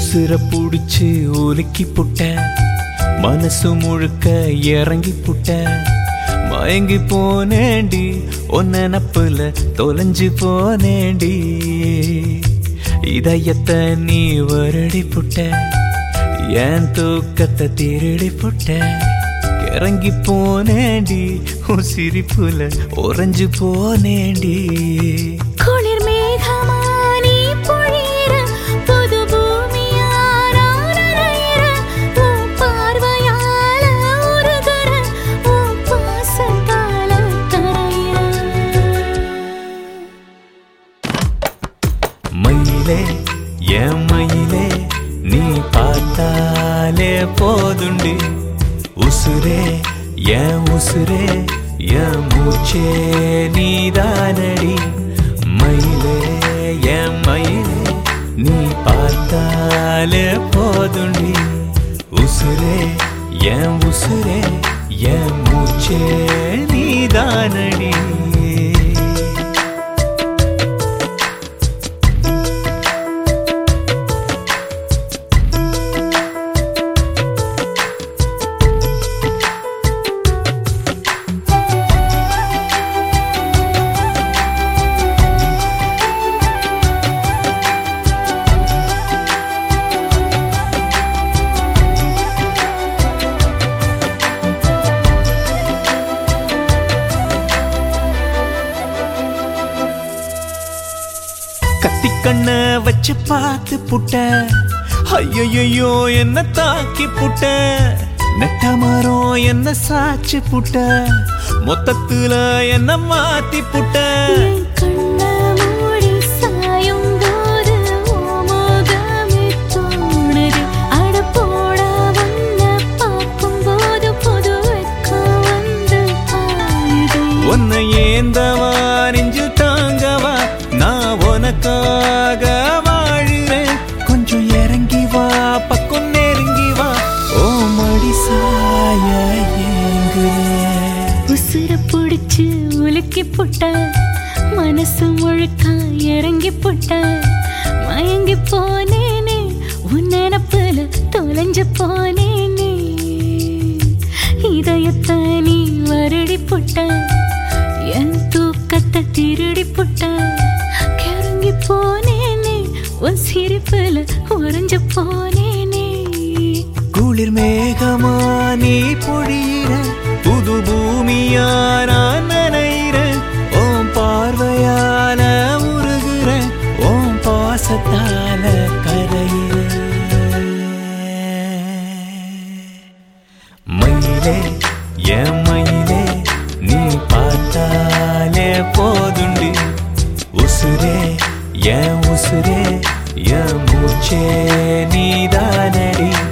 உசுர புடிச்சு உலுக்கி புட்ட மனசு முழுக்க இறங்கி புட்ட மயங்கி போனேண்டி ஒன்ன நப்புல தொலைஞ்சு போனேண்டி இதயத்தை நீ வருடி புட்ட என் தூக்கத்தை திருடி புட்ட இறங்கி போனேண்டி உன் சிரிப்புல உறைஞ்சு போனேண்டி குளிர் மேகமா நீ பொழியிற புது பூமியா நான் நனையிற உன் பார்வையால உருகுற உன் பாசத்தால கரையிற மயிலே என் மயிலே நீ பார்த்தாலே போதுண்டு உசுரே என் உசுரே என் மூச்சே நீதானடி மயிலே என் மயிலே நீ பார்த்தாலே போதுண்டி உசுரே என் உசுரே என் மூச்சே நீதானடி கத்தி கண்ண வச்சு பார்த்து புட்ட ஐயோ என்ன தாக்கி புட்ட நெட்ட மரம் என்ன சாச்சு புட்ட மொத்தத்துல என்ன மாத்தி புட்ட என் கண்ணை மூடி சாயும் போது உன் முகமே தோணுது. அட போடா உன்னை பார்க்கும்போது புது வெட்கம் வந்து பாயுது. உன்னை ஏந்தவா நெஞ்சு தாங்கவா நான் உனக்காக வாழுறேன் கொஞ்சம் இறங்கி வா பக்கம் நெருங்கி வா ஓ மடி சாய ஏங்குறேன் உசுர புடிச்சு உலுக்கி புட்ட மனசு முழுக்க இறங்கி புட்ட மயங்கி போனேனே உன் நினப்புல தொலைஞ்சு போனேனே இதயத்தை நீ வருடி புட்ட என் தூக்கத்தை திருடி புட்ட கிறங்கி போனேனே உன் சிரிப்புல உறைஞ்சு போனேனே குளிர் மேகமா நீ பொழியிற புது பூமியா நான் நனையிற ஓம் பார்வையால உருகுற ஓம் பாசத்தால கரையிற மயிலே என் மயிலே நீ பார்த்தாலே போதுண்டு உசுரே என் உசுரே என் மூச்சே நீதானடி